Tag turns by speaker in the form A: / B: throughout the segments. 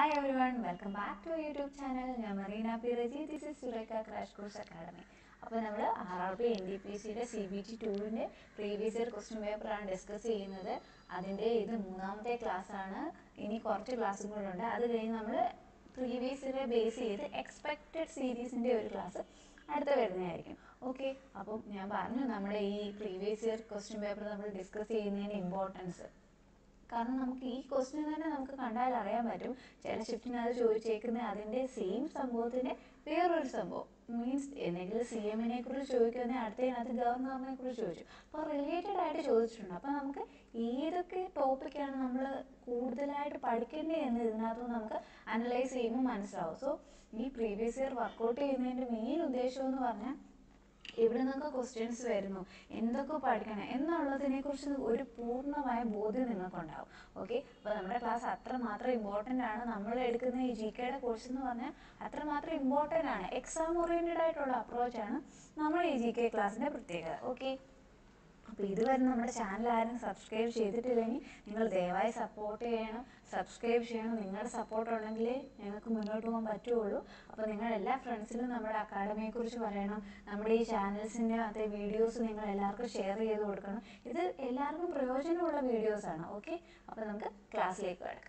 A: Hi everyone welcome back to YouTube channel ഞാൻ Marina P Reji this is Surekha crash course academy അപ്പോൾ നമ്മൾ R R P N D P സിയുടെ C B T ടൂവിൻ്റെ previous year question പേപ്പറാണ് discuss ചെയ്യുന്നത് അതിൻ്റെ ഇത് മൂന്നാമത്തെ class ആണ് ഇനി കുറച്ച് ക്ലാസ്സും കൂടെ ഉണ്ട് അത് കഴിഞ്ഞ് നമ്മൾ പ്രീവിയസ് ഇയറെ ബേസ് ചെയ്ത് എക്സ്പെക്റ്റഡ് സീരീസിൻ്റെ ഒരു ക്ലാസ് അടുത്ത് വരുന്നതായിരിക്കും ഓക്കെ അപ്പം ഞാൻ പറഞ്ഞു നമ്മുടെ ഈ പ്രീവിയസ് ഇയർ ക്വസ്റ്റ്യൻ പേപ്പർ നമ്മൾ ഡിസ്കസ് ചെയ്യുന്നതിന് ഇമ്പോർട്ടൻസ് കാരണം നമുക്ക് ഈ ക്വസ്റ്റ്യൻ തന്നെ നമുക്ക് കണ്ടാൽ അറിയാൻ പറ്റും ചില ഷിഫ്റ്റിന് അത് ചോദിച്ചേക്കുന്ന അതിൻ്റെ സെയിം സംഭവത്തിൻ്റെ വേറൊരു സംഭവം മീൻസ് എന്തെങ്കിലും സി എമ്മിനെ കുറിച്ച് ചോദിക്കുന്ന അടുത്തതിനകത്ത് ഗവർണറിനെ കുറിച്ച് ചോദിച്ചു അപ്പോൾ റിലേറ്റഡ് ആയിട്ട് ചോദിച്ചിട്ടുണ്ട് അപ്പോൾ നമുക്ക് ഏതൊക്കെ ടോപ്പിക്കാണ് നമ്മൾ കൂടുതലായിട്ട് പഠിക്കേണ്ടത് എന്ന് ഇതിനകത്ത് നമുക്ക് അനലൈസ് ചെയ്യുമ്പോൾ മനസ്സിലാവും സോ ഈ പ്രീവിയസ് ഇയർ വർക്കൗട്ട് ചെയ്യുന്നതിൻ്റെ മെയിൻ ഉദ്ദേശം എന്ന് പറഞ്ഞാൽ എവിടെ നിന്നൊക്കെ ക്വസ്റ്റ്യൻസ് വരുന്നു എന്തൊക്കെ പഠിക്കണം എന്നുള്ളതിനെ കുറിച്ച് ഒരു പൂർണ്ണമായ ബോധ്യം നിങ്ങൾക്കുണ്ടാവും ഓക്കെ അപ്പോൾ നമ്മുടെ ക്ലാസ് അത്രമാത്രം ഇമ്പോർട്ടൻ്റ് ആണ് നമ്മൾ എടുക്കുന്ന ഈ ജി കെയുടെ കോഴ്സ് എന്ന് പറഞ്ഞാൽ അത്രമാത്രം ഇമ്പോർട്ടൻ്റ് ആണ് എക്സാം ഓറിയൻറ്റഡ് ആയിട്ടുള്ള അപ്രോച്ചാണ് നമ്മൾ ഈ ജി കെ ക്ലാസ്സിൻ്റെ പ്രത്യേകത ഓക്കെ അപ്പോൾ ഇതുവരെ നമ്മുടെ ചാനൽ ആരും സബ്സ്ക്രൈബ് ചെയ്തിട്ടില്ലെങ്കിൽ നിങ്ങൾ ദയവായി സപ്പോർട്ട് ചെയ്യണം സബ്സ്ക്രൈബ് ചെയ്യണം നിങ്ങളുടെ സപ്പോർട്ട് ഉണ്ടെങ്കിലേ ഞങ്ങൾക്ക് മുന്നോട്ട് പോകാൻ പറ്റുള്ളൂ അപ്പോൾ നിങ്ങൾ എല്ലാ ഫ്രണ്ട്സിനും നമ്മുടെ അക്കാഡമിയെക്കുറിച്ച് പറയണം നമ്മുടെ ഈ ചാനൽസിൻ്റെ അകത്തെ വീഡിയോസ് നിങ്ങൾ എല്ലാവർക്കും ഷെയർ ചെയ്ത് കൊടുക്കണം ഇത് എല്ലാവർക്കും പ്രയോജനമുള്ള വീഡിയോസാണ് ഓക്കെ അപ്പോൾ നമുക്ക് ക്ലാസ്സിലേക്ക് കിടക്കാം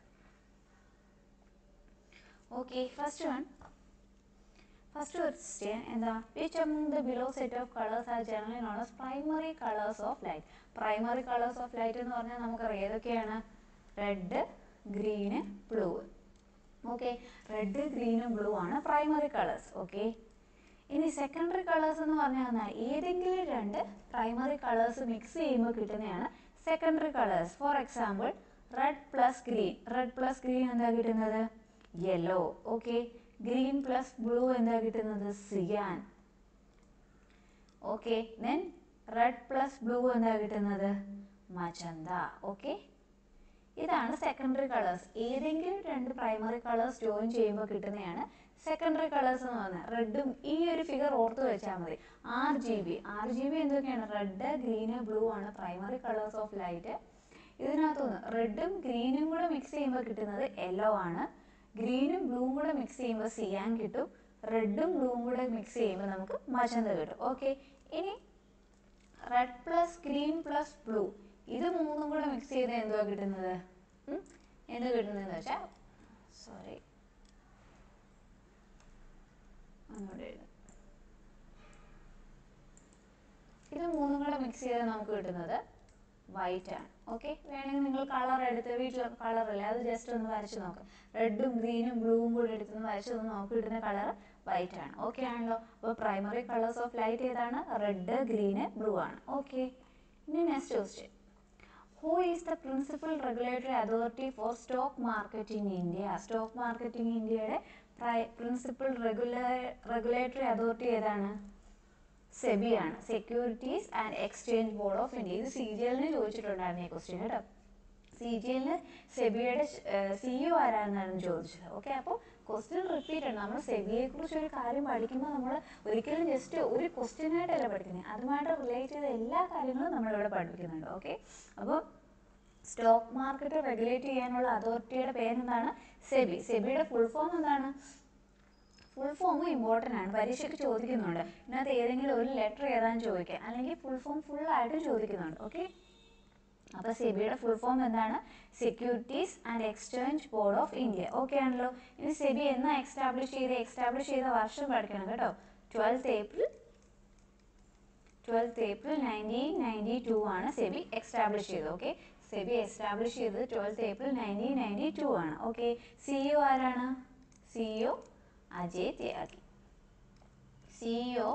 A: okay first one first question എന്താ which among the below set of colors are generally known as primary colors of light primary colors of light എന്ന് പറഞ്ഞാൽ നമുക്കറിയാം ഏതൊക്കെയാണ് red green blue okay red ഗ്രീനും ബ്ലൂ ആണ് പ്രൈമറി കളേഴ്സ് ഓക്കെ ഇനി secondary colours എന്ന് പറഞ്ഞാൽ എന്നാ ഏതെങ്കിലും രണ്ട് പ്രൈമറി കളേഴ്സ് മിക്സ് ചെയ്യുമ്പോൾ കിട്ടുന്നതാണ് secondary colours for example red plus green red plus green എന്താ കിട്ടുന്നത് yellow okay green plus blue എന്താ കിട്ടുന്നത് cyan okay then red plus blue എന്താ കിട്ടുന്നത് മചന്ത ഓക്കെ ഇതാണ് സെക്കൻഡറി കളേഴ്സ് ഏതെങ്കിലും രണ്ട് പ്രൈമറി കളേഴ്സ് ജോയിൻ ചെയ്യുമ്പോൾ കിട്ടുന്നതാണ് സെക്കൻഡറി കളേഴ്സ് എന്ന് പറഞ്ഞാൽ റെഡും ഈ ഒരു ഫിഗർ ഓർത്ത് വെച്ചാൽ മതി R G B R G B എന്തൊക്കെയാണ് റെഡ് ഗ്രീന് ബ്ലൂ ആണ് പ്രൈമറി കളേഴ്സ് ഓഫ് ലൈറ്റ് ഇതിനകത്തുനിന്ന് റെഡും ഗ്രീനും കൂടെ മിക്സ് ചെയ്യുമ്പോൾ കിട്ടുന്നത് യെല്ലോ ആണ് ഗ്രീനും ബ്ലൂവും കൂടെ മിക്സ് ചെയ്യുമ്പോൾ സിയാൻ കിട്ടും റെഡും ബ്ലൂവും കൂടെ മിക്സ് ചെയ്യുമ്പോൾ നമുക്ക് മജന്ത കിട്ടും ഓക്കെ ഇനി red plus green plus blue ഇത് മൂന്നും കൂടെ മിക്സ് ചെയ്ത് എന്തുവാ കിട്ടുന്നത് ഉം? എന്ത് കിട്ടുന്നതെന്ന് വെച്ചാൽ സോറി ഒന്നുകൂടെ എഴുതാം ഇത് മൂന്നും കൂടെ മിക്സ് ചെയ്ത് നമുക്ക് കിട്ടുന്നത് വൈറ്റ് ആണ് ഓക്കെ വേണമെങ്കിൽ നിങ്ങൾ കളർ എടുത്ത് വീട്ടിൽ കളർ ഇല്ല അത് ജസ്റ്റ് ഒന്ന് വരച്ച് നോക്കാം റെഡും ഗ്രീനും ബ്ലൂവും കൂടി എടുത്തൊന്ന് വരച്ച് ഒന്ന് നമുക്ക് കിട്ടുന്ന കളർ വൈറ്റ് ആണ് ഓക്കെ ആണല്ലോ അപ്പോൾ പ്രൈമറി കളേഴ്സ് ഓഫ് ലൈറ്റ് ഏതാണ് റെഡ് ഗ്രീന് ബ്ലൂ ആണ് ഓക്കെ ഇനി next question who is the principal regulatory authority for stock marketing India stock marketing ഇന്ത്യയുടെ പ്രിൻസിപ്പൽ റെഗുലേറ്ററി അതോറിറ്റി ഏതാണ് സെബിയാണ് securities and exchange board of India ഇത് C G എല്ലിന് ചോദിച്ചിട്ടുണ്ടായിരുന്നു ഈ ക്വസ്റ്റ്യൻ കേട്ടോ സി ജി എല്ലിന് സെബിയുടെ സിഇഒ ആരാണെന്നാണ് ചോദിച്ചത് ഓക്കെ അപ്പോൾ ക്വസ്റ്റ്യൻ റിപ്പീറ്റ് ആണ് നമ്മൾ സെബിയെ കുറിച്ച് ഒരു കാര്യം പഠിക്കുമ്പോൾ നമ്മൾ ഒരിക്കലും ജസ്റ്റ് ഒരു ക്വസ്റ്റ്യൻ ആയിട്ടല്ല പഠിക്കുന്നത് അതുമായിട്ട് റിലേറ്റ് ചെയ്ത എല്ലാ കാര്യങ്ങളും നമ്മളിവിടെ പഠിപ്പിക്കുന്നുണ്ട് ഓക്കെ അപ്പോൾ സ്റ്റോക്ക് മാർക്കറ്റ് റെഗുലേറ്റ് ചെയ്യാനുള്ള അതോറിറ്റിയുടെ പേരെന്താണ് സെബി സെബിയുടെ ഫുൾ ഫോം എന്താണ് ഫുൾ ഫോം ഇമ്പോർട്ടൻ്റ് ആണ് പരീക്ഷയ്ക്ക് ചോദിക്കുന്നുണ്ട് ഇതിനകത്ത് ഏതെങ്കിലും ഒരു ലെറ്റർ ഏതാണെന്ന് ചോദിക്കാം അല്ലെങ്കിൽ ഫുൾ ഫോം ഫുൾ ആയിട്ട് ചോദിക്കുന്നുണ്ട് ഓക്കെ അപ്പോൾ സെബിയുടെ ഫുൾ ഫോം എന്താണ് securities and exchange board of India okay ആണല്ലോ ഇനി സെബി എന്നാ എക്സ്റ്റാബ്ലിഷ് ചെയ്ത് എക്സ്റ്റാബ്ലിഷ് ചെയ്ത വർഷം പഠിക്കണം കേട്ടോ twelfth April twelfth April nineteen ninety two ആണ് സെബി എക്സ്റ്റാബ്ലിഷ് ചെയ്തത് ഓക്കെ സെബി എസ്റ്റാബ്ലിഷ് ചെയ്തത് twelfth April nineteen ninety two ആണ് ഓക്കെ സിഇഒ ആരാണ് CEO Ajay Tyagi CEO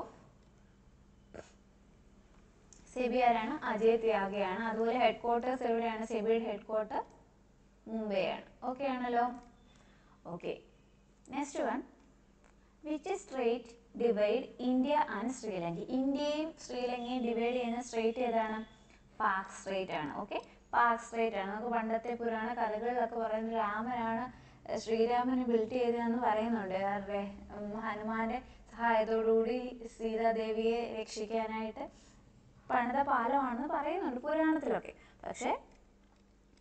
A: SEBI ആരാണ് അജയ് ത്യാഗിയാണ് അതുപോലെ ഹെഡ് ക്വാർട്ടേഴ്സ് എവിടെയാണ് സെബിയുടെ ഹെഡ് ക്വാർട്ടർ മുംബൈ ആണ് ഓക്കെ ആണല്ലോ okay next one which strait divide India and Sri Lanka ഇന്ത്യയും ശ്രീലങ്കയും ഡിവൈഡ് ചെയ്യുന്ന സ്ട്രേറ്റ് ഏതാണ് പാക് സ്ട്രേറ്റ് ആണ് ഓക്കെ പാക് സ്ട്രേറ്റ് ആണ് നമുക്ക് പണ്ടത്തെ പുരാണ കഥകളിലൊക്കെ പറയുന്നത് രാമനാണ് ഏർ ശ്രീരാമന് ബിൽഡ് ചെയ്തതെന്ന് പറയുന്നുണ്ട് ആരുടെ ഉം, ഹനുമാന്റെ സഹായത്തോടുകൂടി സീതാദേവിയെ രക്ഷിക്കാനായിട്ട് പണിത പാലമാണെന്ന് പറയുന്നുണ്ട് പുരാണത്തിലൊക്കെ പക്ഷേ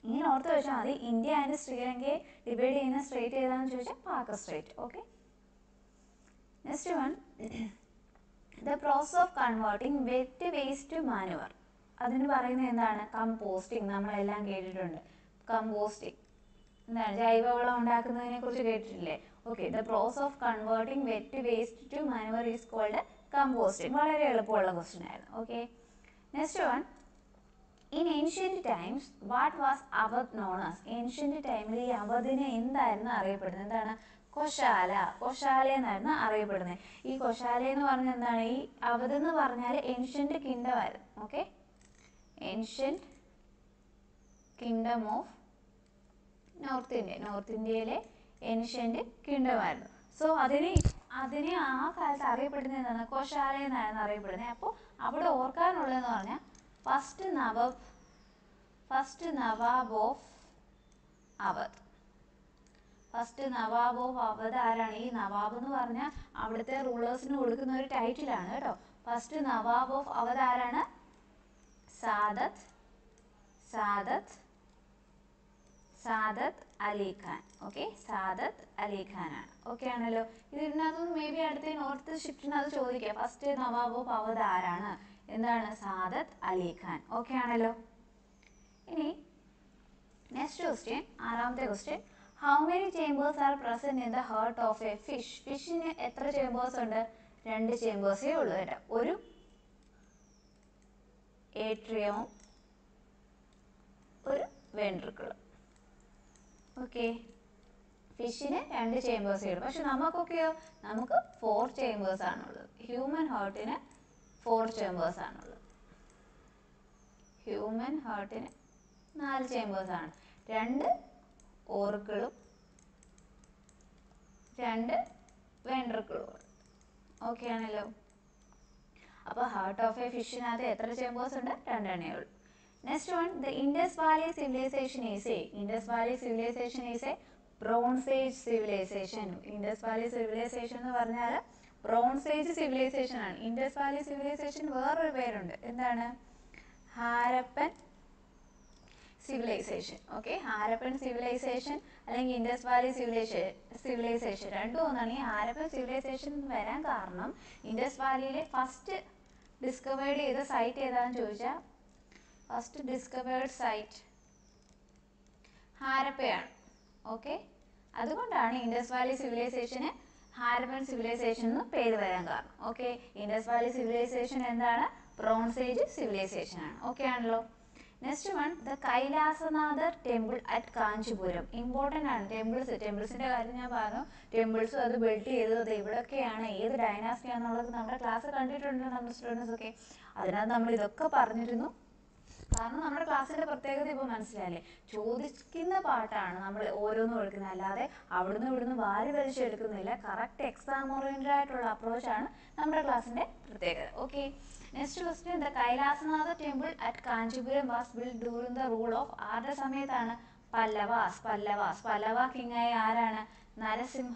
A: ഇങ്ങനെ ഓർത്ത് വെച്ചാൽ മതി ഇന്ത്യ ആൻഡ് ശ്രീലങ്കയെ ഡിവൈഡ് ചെയ്യുന്ന സ്ട്രേറ്റ് ഏതാണെന്ന് ചോദിച്ചാൽ Palk strait okay next one the process of converting wet waste to manure അതിന് പറയുന്നത് എന്താണ് കമ്പോസ്റ്റിംഗ് നമ്മളെല്ലാം കേട്ടിട്ടുണ്ട് കമ്പോസ്റ്റിംഗ് എന്താണ് ജൈവവളം ഉണ്ടാക്കുന്നതിനെ കുറിച്ച് കേട്ടിട്ടില്ലേ okay the process of converting wet waste to manure is called composting വളരെ എളുപ്പമുള്ള ക്വസ്റ്റ്യൻ ആയിരുന്നു okay next one in ancient times what was Awadh known as ancient ടൈമിൽ ഈ അവധിനെ എന്തായിരുന്നു അറിയപ്പെടുന്നത് എന്താണ് കൊശാല കൊശാല എന്നായിരുന്നു അറിയപ്പെടുന്നത് ഈ കൊശാല എന്ന് പറഞ്ഞാൽ എന്താണ് ഈ അവധ് എന്ന് പറഞ്ഞാൽ ഏൻഷ്യൻറ്റ് കിങ്ഡം ആയിരുന്നു okay ancient kingdom of north India north ഇന്ത്യയിലെ ഏൻഷ്യൻറ്റ് കിങ്ഡം ആയിരുന്നു സോ അതിന് അതിനെ ആ കാലത്ത് അറിയപ്പെടുന്നത് എന്താണ് കൊശാല എന്നായിരുന്നു അറിയപ്പെടുന്നത് അപ്പോൾ അവിടെ ഓർക്കാനുള്ളതെന്ന് പറഞ്ഞാൽ first Nawab first Nawab of Awadh first Nawab of Awadh ആരാണ് ഈ നവാബ് എന്ന് പറഞ്ഞാൽ അവിടുത്തെ റൂളേഴ്സിന് കൊടുക്കുന്ന ഒരു ടൈറ്റിലാണ് കേട്ടോ ഫസ്റ്റ് നവാബ് ഓഫ് അവധ് ആരാണ് സാദത്ത് സാദത്ത് സാദത്ത് അലി ഖാൻ ഓക്കെ സാദത്ത് അലി ഖാൻ ആണ് ഓക്കെ ആണല്ലോ ഇതിനകത്ത് മേ ബി അടുത്ത നോർത്ത് ഷിഫ്റ്റിനകത്ത് ചോദിക്കാം ഫസ്റ്റ് നവാബ് ഓഫ് അവധ് ആരാണ് എന്താണ് സാദത്ത് അലി ഖാൻ ഓക്കെ ആണല്ലോ ഇനി നെക്സ്റ്റ് ക്വസ്റ്റ്യൻ ആറാമത്തെ question how many chambers are present in the heart of a fish ഫിഷിന് എത്ര ചേമ്പേഴ്സ് ഉണ്ട് രണ്ട് ചേമ്പേഴ്സേ ഉള്ളൂ കേട്ടോ ഒരു ഏട്രിയവും ഒരു വെൻട്രിക്കിളും ഓക്കെ ഫിഷിന് രണ്ട് ചേമ്പേഴ്സേ ഉള്ളൂ പക്ഷെ നമുക്കൊക്കെയോ നമുക്ക് ഫോർ ചേമ്പേഴ്സ് ആണുള്ളത് ഹ്യൂമൻ ഹാർട്ടിന് ഫോർ ചേമ്പേഴ്സ് ആണുള്ളത് ഹ്യൂമൻ ഹാർട്ടിന് നാല് ചേമ്പേഴ്സ് ആണ് രണ്ട് ഓർക്കിളും രണ്ട് വെൻട്രിക്കിളും ഓക്കെ ആണല്ലോ അപ്പോൾ ഹാർട്ട് ഓഫ് എ ഫിഷിനകത്ത് എത്ര ചേമ്പേഴ്സ് ഉണ്ട് രണ്ടെണ്ണേ ഉള്ളൂ next one the Indus valley civilisation is a Indus valley civilisation is a bronze age civilisation Indus valley civilisation എന്ന് പറഞ്ഞാൽ ബ്രോൺസ് ഏജ് സിവിലൈസേഷൻ ആണ് ഇൻഡസ് വാലി സിവിലൈസേഷൻ വേറൊരു പേരുണ്ട് എന്താണ് Harappan civilisation okay Harappan civilisation അല്ലെങ്കിൽ ഇൻഡസ് വാലി സിവിലൈസേഷൻ സിവിലൈസേഷൻ രണ്ടും ഒന്നാണ് ഈ ഹാരപ്പൻ സിവിലൈസേഷൻ വരാൻ കാരണം ഇൻഡസ് വാലിയിലെ ഫസ്റ്റ് ഡിസ്കവേർഡ് ചെയ്ത സൈറ്റ് ഏതാണെന്ന് ചോദിച്ചാൽ ഫസ്റ്റ് ഡിസ്കവേർഡ് സൈറ്റ് ഹാരപ്പയാണ് ഓക്കെ അതുകൊണ്ടാണ് ഇൻഡസ് വാലി സിവിലൈസേഷന് ഹാരപ്പൻ സിവിലൈസേഷൻ എന്ന് പേര് വരാൻ കാരണം ഓക്കെ ഇൻഡസ് വാലി സിവിലൈസേഷൻ എന്താണ് ബ്രോൺസ് ഏജ് സിവിലൈസേഷൻ ആണ് ഓക്കെ ആണല്ലോ next one the Kailasanathar temple at Kanchipuram important ആണ് ടെമ്പിൾസ് ടെമ്പിൾസിൻ്റെ കാര്യം ഞാൻ പറഞ്ഞു ടെമ്പിൾസും അത് ബിൽഡ് ചെയ്തത് ഇവിടെയൊക്കെയാണ് ഏത് ഡൈനാസ്റ്റി ആണെന്നുള്ളത് നമ്മുടെ ക്ലാസ് കണ്ടിട്ടുണ്ട് നമ്മുടെ സ്റ്റുഡൻസ് ഒക്കെ അതിനകത്ത് നമ്മൾ ഇതൊക്കെ പറഞ്ഞിരുന്നു കാരണം നമ്മുടെ ക്ലാസ്സിന്റെ പ്രത്യേകത ഇപ്പോൾ മനസ്സിലായില്ലേ ചോദിക്കുന്ന പാട്ടാണ് നമ്മൾ ഓരോന്നും എടുക്കുന്നത് അല്ലാതെ അവിടുന്ന് ഇവിടുന്ന് വാരി വലിച്ചെടുക്കുന്നില്ല കറക്റ്റ് എക്സാം ഓറിയൻറ്റഡ് ആയിട്ടുള്ള അപ്രോച്ചാണ് നമ്മുടെ ക്ലാസ്സിന്റെ പ്രത്യേകത okay next question the Kailasanatha temple at Kanchipuram was build during the rule of ആരുടെ സമയത്താണ് പല്ലവാസ് പല്ലവാസ് പല്ലവ കിങ് ആയ ആരാണ് നരസിംഹ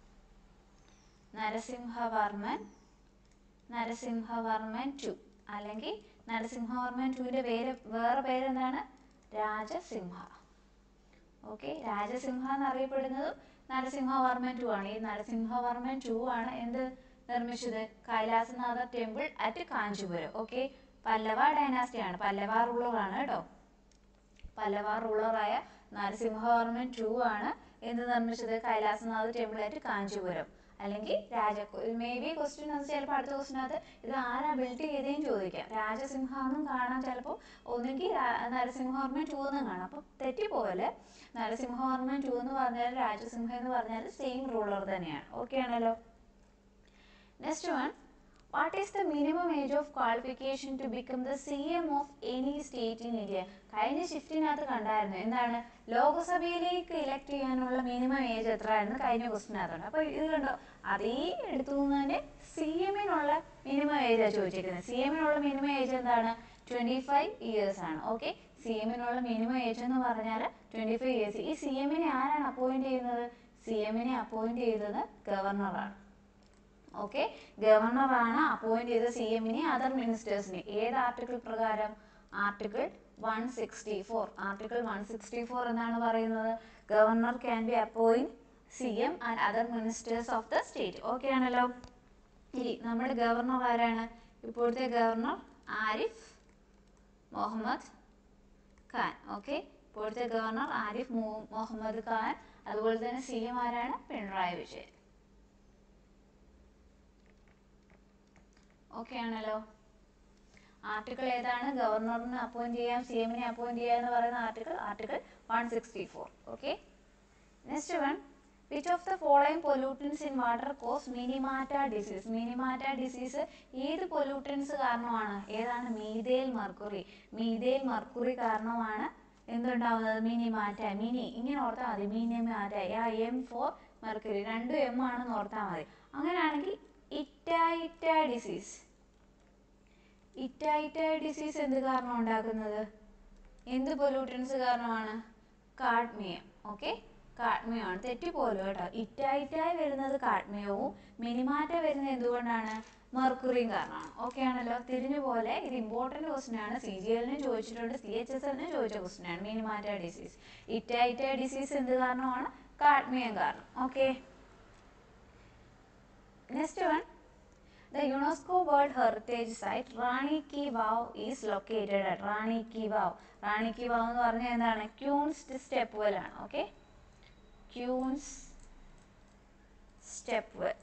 A: നരസിംഹവർമ്മൻ നരസിംഹവർമ്മൻ ടു അല്ലെങ്കിൽ നരസിംഹവർമ്മൻ ടുവിൻ്റെ പേര് വേറെ പേരെന്താണ് രാജസിംഹ ഓക്കെ രാജസിംഹ എന്നറിയപ്പെടുന്നതും നരസിംഹവർമ്മൻ ടു ആണ് ഈ നരസിംഹവർമ്മൻ ടു ആണ് എന്ത് നിർമ്മിച്ചത് Kailasanatha temple at Kanchipuram okay Pallava dynasty ആണ് പല്ലവ റൂളറാണ് കേട്ടോ പല്ലവ റൂളറായ നരസിംഹവർമ്മൻ ടു ആണ് എന്ത് നിർമ്മിച്ചത് കൈലാസനാഥ് ടെമ്പിൾ അറ്റ് കാഞ്ചീപുരം അല്ലെങ്കിൽ രാജ മേ ബി ക്വസ്റ്റ്യൻ അത് ചിലപ്പോൾ അടുത്ത ക്വസ്റ്റിനകത്ത് ഇത് ആരാ ബിൽഡ് ചെയ്തേന്ന് ചോദിക്കാം രാജസിംഹ എന്നും കാണാൻ ചിലപ്പോൾ ഒന്നുകിൽ നരസിംഹവർമ്മൻ ടു എന്നും കാണാം അപ്പം തെറ്റിപ്പോലെ നരസിംഹവർമ്മൻ ടു എന്ന് പറഞ്ഞാൽ രാജസിംഹ എന്ന് പറഞ്ഞാൽ സെയിം റൂളർ തന്നെയാണ് ഓക്കെ ആണല്ലോ next one what is the minimum age of qualification to become the C M of any state in India കഴിഞ്ഞ ഷിഫ്റ്റിനകത്ത് കണ്ടായിരുന്നു എന്താണ് ലോകസഭയിലേക്ക് ഇലക്ട് ചെയ്യാനുള്ള മിനിമം ഏജ് എത്രയായിരുന്നു കഴിഞ്ഞ ക്വസ്റ്റിനകത്തുണ്ട് അപ്പോൾ ഇത് കണ്ടോ അതേ എടുത്തു തന്നെ സി എമ്മിനുള്ള മിനിമം ഏജാണ് ചോദിച്ചിരിക്കുന്നത് സി എമ്മിനുള്ള മിനിമം ഏജ് എന്താണ് ട്വൻറ്റി ഫൈവ് ഇയേഴ്സ് ആണ് ഓക്കെ സി എമ്മിനുള്ള മിനിമം ഏജ് എന്ന് പറഞ്ഞാൽ ട്വൻറ്റി ഫൈവ് ഇയേഴ്സ് ഈ സി എമ്മിനെ ആരാണ് അപ്പോയിന്റ് ചെയ്യുന്നത് സി എമ്മിനെ അപ്പോയിന്റ് ചെയ്തത് ഗവർണറാണ് ഓക്കെ ഗവർണറാണ് അപ്പോയിന്റ് ചെയ്ത സി എമ്മിനെ അതർ മിനിസ്റ്റേഴ്സിനെ ഏത് ആർട്ടിക്കിൾ പ്രകാരം article one sixty four article one sixty four എന്നാണ് പറയുന്നത് governor can be appoint C M and other ministers of the state okay ആണല്ലോ ഇനി നമ്മുടെ ഗവർണർ ആരാണ് ഇപ്പോഴത്തെ ഗവർണർ ആരിഫ് മുഹമ്മദ് ഖാൻ ഓക്കെ ഇപ്പോഴത്തെ ഗവർണർ ആരിഫ് മു- മുഹമ്മദ് ഖാൻ അതുപോലെ തന്നെ സി എം ആരാണ് പിണറായി വിജയൻ ഓക്കെ ആണല്ലോ ആർട്ടിക്കിൾ ഏതാണ് ഗവർണറിനെ അപ്പോയിന്റ് ചെയ്യാം സി എമ്മിനെ അപ്പോയിന്റ് ചെയ്യാം എന്ന് പറയുന്ന article article one sixty four okay next one which of the following pollutants in water cause Minamata disease Minamata disease ഏത് പൊല്യൂട്ടൻസ് കാരണമാണ് ഏതാണ് മീതേൽ മർക്കുറി മീതേൽ മർക്കുറി കാരണമാണ് എന്തുണ്ടാവുന്നത് മിനിമാറ്റ മിനി ഇങ്ങനെ ഓർത്താൽ മതി മിനിമാറ്റ ആ എം ഫോർ മെർക്കുറി രണ്ടും എം ആണെന്ന് ഓർത്താൽ മതി അങ്ങനെയാണെങ്കിൽ ഇറ്റായിറ്റ ഡിസീസ് ഇറ്റായിറ്റായ ഡിസീസ് എന്ത് കാരണം ഉണ്ടാക്കുന്നത് എന്ത് പൊല്യൂട്ടൻസ് കാരണമാണ് കാഡ്മിയം ഓക്കെ കാഡ്മിയമാണ് തെറ്റിപ്പോലും കേട്ടോ ഇറ്റായിറ്റായി വരുന്നത് കാഡ്മിയവും മിനിമാറ്റ വരുന്നത് എന്തുകൊണ്ടാണ് മെർക്കുറിയും കാരണമാണ് ഓക്കെ ആണല്ലോ തിരിഞ്ഞു പോലെ ഇത് ഇമ്പോർട്ടൻറ്റ് ക്വസ്റ്റൻ ആണ് സി ജി എല്ലിനും ചോദിച്ചിട്ടുണ്ട് സി എച്ച് എസ് എല്ലിനും ചോദിച്ച ക്വസ്റ്റൻ ആണ് മിനിമാറ്റ ഡിസീസ് ഇറ്റായിറ്റായ ഡിസീസ് എന്ത് കാരണമാണ് കാഡ്മിയം കാരണം okay next one The UNESCO World Heritage Site Rani ki Vav is located at Rani ki Vav Rani ki Vav എന്ന് പറഞ്ഞാൽ എന്താണ് ക്യൂൺസ് സ്റ്റെപ്പ് വെൽ ആണ് okay queen's step well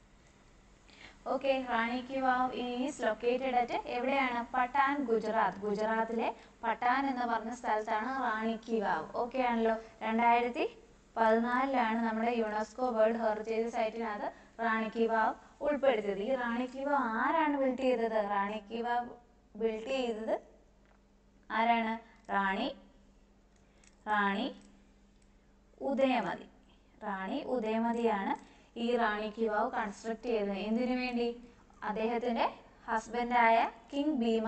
A: okay Rani ki Vav is located at എവിടെയാണ് പട്ടാൻ ഗുജറാത്ത് ഗുജറാത്തിലെ പട്ടാൻ എന്ന് പറഞ്ഞ സ്ഥലത്താണ് റാണി കി വാവ് ഓക്കെ ആണല്ലോ രണ്ടായിരത്തി പതിനാലിലാണ് നമ്മുടെ യുനെസ്കോ വേൾഡ് ഹെറിറ്റേജ് സൈറ്റിനകത്ത് റാണി കി വാവ് ഉൾപ്പെടുത്തിയത് ഈ റാണി കി വാവ് ആരാണ് ബിൽഡ് ചെയ്തത് റാണി കി വാവ് ബിൽഡ് ചെയ്തത് ആരാണ് റാണി റാണി ഉദയമതി റാണി ഉദയമതിയാണ് ഈ റാണി കി വാവ് കൺസ്ട്രക്ട് ചെയ്തത് എന്തിനു വേണ്ടി അദ്ദേഹത്തിൻ്റെ ഹസ്ബൻഡായ king Bhima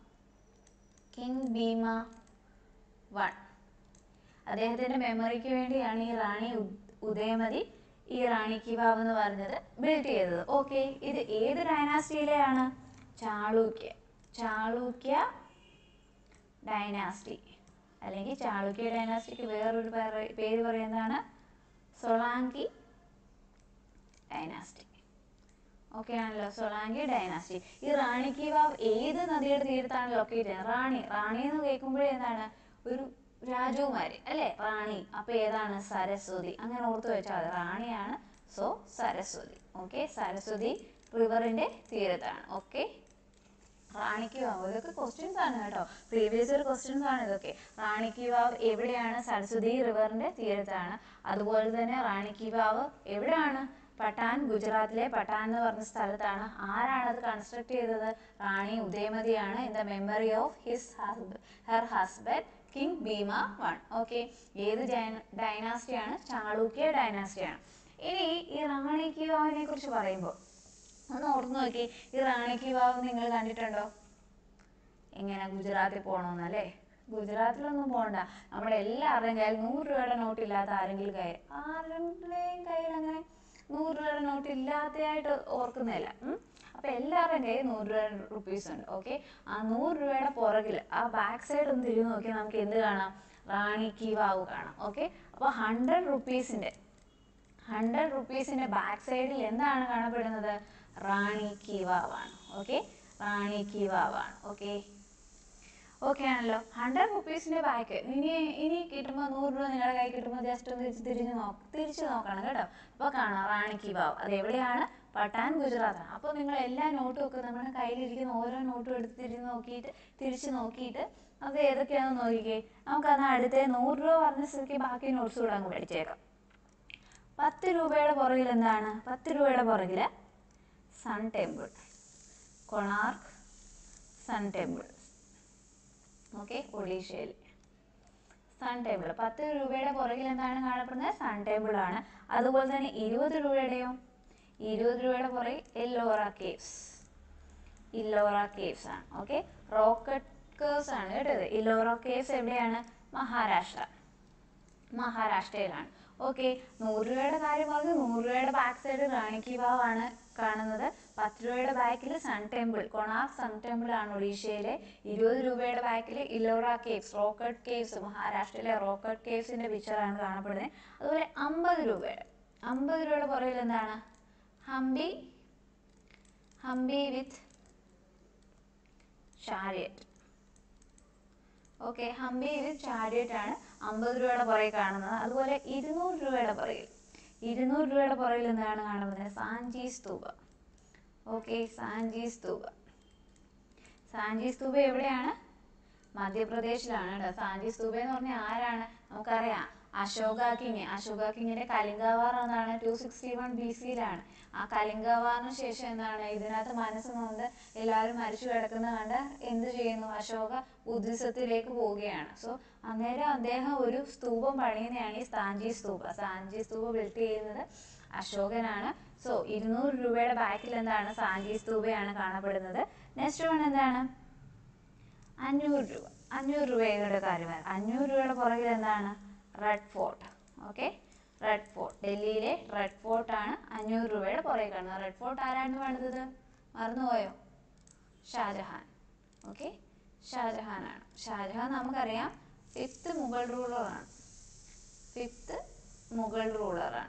A: king Bhima one അദ്ദേഹത്തിൻ്റെ മെമ്മറിക്ക് വേണ്ടിയാണ് ഈ റാണി ഉദ്- ഉദയമതി ഈ റാണി കി വാവ് എന്ന് പറഞ്ഞത് ബിൽഡ് ചെയ്തത് ഓക്കെ ഇത് ഏത് ഡൈനാസ്റ്റിയിലെയാണ് ചാളൂക്യ ചാളൂക്യ ഡൈനാസ്റ്റി അല്ലെങ്കിൽ ചാളുക്യ ഡൈനാസ്റ്റിക്ക് വേറൊരു പേര് പേര് പറയുന്നതാണ് സൊളാങ്കി ഡൈനാസ്റ്റി ഓക്കെ ആണല്ലോ സൊളാങ്കി ഡൈനാസ്റ്റി ഈ റാണി കി വാവ് ഏത് നദിയുടെ തീരത്താണ് ലൊക്കേറ്റ് ചെയ്യുന്നത് റാണി റാണി എന്ന് കേൾക്കുമ്പോഴേ എന്താണ് ഒരു രാജകുമാരി അല്ലേ റാണി അപ്പൊ ഏതാണ് സരസ്വതി അങ്ങനെ ഓർത്ത് വെച്ചാൽ മതി റാണിയാണ് സോ സരസ്വതി ഓക്കെ സരസ്വതി റിവറിന്റെ തീരത്താണ് ഓക്കെ റാണിക്ക് വാവ് ഇതൊക്കെ ക്വസ്റ്റ്യൻസ് ആണ് കേട്ടോ പ്രീവിയസ് ഇയർ ക്വസ്റ്റ്യൻസ് ആണ് ഇതൊക്കെ റാണിക്ക് വാവ് എവിടെയാണ് സരസ്വതി റിവറിന്റെ തീരത്താണ് അതുപോലെ തന്നെ റാണിക്ക് വാവ് എവിടെയാണ് പട്ടാൻ ഗുജറാത്തിലെ പട്ടാൻ എന്ന് പറഞ്ഞ സ്ഥലത്താണ് ആരാണ് അത് കൺസ്ട്രക്ട് ചെയ്തത് റാണി ഉദയമതിയാണ് in the memory of his her husband king Bhima one okay ഏത് ഡൈനാസ്റ്റിയാണ് ചാളൂക്യ ഡൈനാസ്റ്റിയാണ് ഇനി ഈ റാണി കി വാവിനെ കുറിച്ച് പറയുമ്പോൾ ഒന്ന് ഓർത്ത് നോക്കി ഈ റാണി കി വാവ് നിങ്ങൾ കണ്ടിട്ടുണ്ടോ എങ്ങനെ ഗുജറാത്തിൽ പോകണമെന്നല്ലേ ഗുജറാത്തിലൊന്നും പോകണ്ട നമ്മുടെ എല്ലാവരുടെയും കയ്യിൽ നൂറ് രൂപയുടെ നോട്ട് ഇല്ലാത്ത ആരെങ്കിലും കയ്യിൽ ആരുടെയും കയ്യിൽ അങ്ങനെ നൂറ് രൂപയുടെ നോട്ട് ഇല്ലാത്തതായിട്ട് ഓർക്കുന്നില്ല ഉം. അപ്പൊ എല്ലാവരുടെയും കയ്യിൽ നൂറ് രൂപ റുപ്പീസ് ഉണ്ട് ഓക്കെ ആ നൂറ് രൂപയുടെ പുറകിൽ ആ ബാക്ക് സൈഡ് ഒന്ന് തിരിഞ്ഞു നോക്കിയാൽ നമുക്ക് എന്ത് കാണാം റാണി കി വാവ് കാണാം ഓക്കെ അപ്പോൾ ഹൺഡ്രഡ് റുപ്പീസിന്റെ ഹൺഡ്രഡ് റുപ്പീസിന്റെ ബാക്ക് സൈഡിൽ എന്താണ് കാണപ്പെടുന്നത് റാണി കി വാവാണ് ഓക്കെ റാണി കി വാവാണ് ഓക്കെ ഓക്കെ ആണല്ലോ ഹൺഡ്രഡ് റുപ്പീസിന്റെ ബാക്ക് ഇനി ഇനി കിട്ടുമ്പോൾ നൂറ് രൂപ നിങ്ങളുടെ കൈ കിട്ടുമ്പോൾ ജസ്റ്റ് ഒന്ന് തിരിച്ച് തിരിഞ്ഞ് നോക്ക് തിരിച്ച് നോക്കണം കേട്ടോ അപ്പോൾ കാണാം റാണി കി വാവ് അത് എവിടെയാണ് പട്ടാൻ ഗുജറാത്താണ് അപ്പോൾ നിങ്ങൾ എല്ലാ നോട്ടും ഒക്കെ നമ്മുടെ കയ്യിലിരിക്കുന്ന ഓരോ നോട്ടും എടുത്ത് തിരിഞ്ഞ് നോക്കിയിട്ട് തിരിച്ച് നോക്കിയിട്ട് അത് ഏതൊക്കെയാണെന്ന് നോക്കിക്കേ നമുക്കന്ന് അടുത്ത നൂറ് രൂപ പറഞ്ഞ സ്ഥിതിക്ക് ബാക്കി നോട്ട്സ് കൂടെ അങ്ങ് പഠിച്ചേക്കാം പത്ത് രൂപയുടെ പുറകിൽ എന്താണ് പത്ത് രൂപയുടെ പുറകിൽ sun temple Konark sun temple okay ഒഡീഷയിൽ സൺ ടെമ്പിൾ പത്ത് രൂപയുടെ പുറകിൽ എന്താണ് കാണപ്പെടുന്നത് സൺ ടെമ്പിൾ ആണ് അതുപോലെ തന്നെ ഇരുപത് രൂപയുടെയോ ഇരുപത് രൂപയുടെ പുറകിൽ എല്ലോറ കേവ്സ് ഇല്ലോറ കേവ്സ് ആണ് ഓക്കെ റോക്കറ്റ് കേവ്സ് ആണ് കേട്ടത് ഇല്ലോറ കേവ്സ് എവിടെയാണ് മഹാരാഷ്ട്ര മഹാരാഷ്ട്രയിലാണ് ഓക്കെ നൂറ് രൂപയുടെ കാര്യം പറഞ്ഞു നൂറ് രൂപയുടെ ബാക്ക് സൈഡ് റാണിക്കി വാവാണ് കാണുന്നത് പത്ത് രൂപയുടെ ബാക്കിൽ sun temple Konark sun temple ആണ് ഒഡീഷയിലെ ഇരുപത് രൂപയുടെ ബാക്കിൽ ഇലോറ കേവ്സ് റോക്കറ്റ് കേവ്സ് മഹാരാഷ്ട്രയിലെ റോക്കറ്റ് കേവ്സിന്റെ പിക്ചറാണ് കാണപ്പെടുന്നത് അതുപോലെ അമ്പത് രൂപയുടെ അമ്പത് രൂപയുടെ പുറകിൽ എന്താണ് Hampi Hampi with chariot okay Hampi with chariot ആണ് അമ്പത് രൂപയുടെ പുറകിൽ കാണുന്നത് അതുപോലെ ഇരുന്നൂറ് രൂപയുടെ പുറകിൽ ഇരുന്നൂറ് രൂപയുടെ പുറകിൽ എന്താണ് കാണുന്നത് സാഞ്ചി സ്തൂപ ഓക്കെ സാഞ്ചി സ്തൂപ സാഞ്ചി സ്തൂപ എവിടെയാണ് മധ്യപ്രദേശിലാണ് കേട്ടോ സാഞ്ചി സ്തൂപ എന്ന് പറഞ്ഞാൽ ആരാണ് നമുക്കറിയാം അശോക കിങ് അശോക കിങ്ങിന്റെ കലിംഗവാർ എന്നാണ് ടു സിക്സ്റ്റി വൺ ബി സിയിലാണ് ആ കലിംഗവാറിന് ശേഷം എന്താണ് ഇതിനകത്ത് മനസ്സ് നൊന്ത് എല്ലാവരും മരിച്ചു കിടക്കുന്നത് കണ്ട് എന്ത് ചെയ്യുന്നു അശോക ബുദ്ധിസത്തിലേക്ക് പോവുകയാണ് സോ അന്നേരം അദ്ദേഹം ഒരു സ്തൂപം പണിയുന്നതാണ് ഈ സാഞ്ചി സ്തൂപ സാഞ്ചി സ്തൂപ ബിൽഡ് ചെയ്യുന്നത് അശോകനാണ് സോ ഇരുന്നൂറ് രൂപയുടെ ബാക്കിൽ എന്താണ് സാഞ്ചി സ്തൂപയാണ് കാണപ്പെടുന്നത് നെക്സ്റ്റ് വൺ എന്താണ് അഞ്ഞൂറ് രൂപ അഞ്ഞൂറ് രൂപയുടെ കാര്യമാണ് അഞ്ഞൂറ് രൂപയുടെ പുറകിൽ എന്താണ് red fort okay red fort ഡൽഹിയിലെ റെഡ് ഫോർട്ട് ആണ് അഞ്ഞൂറ് രൂപയുടെ പുറകിൽ കാണുന്നത് റെഡ് ഫോർട്ട് ആരാണ് പണിതത് മറന്നുപോയോ ഷാജഹാൻ ഓക്കെ ഷാജഹാനാണ് ഷാജഹാൻ നമുക്കറിയാം ഫിഫ്ത്ത് മുഗൾ റൂളറാണ് ഫിഫ്ത്ത് മുഗൾ റൂളറാണ്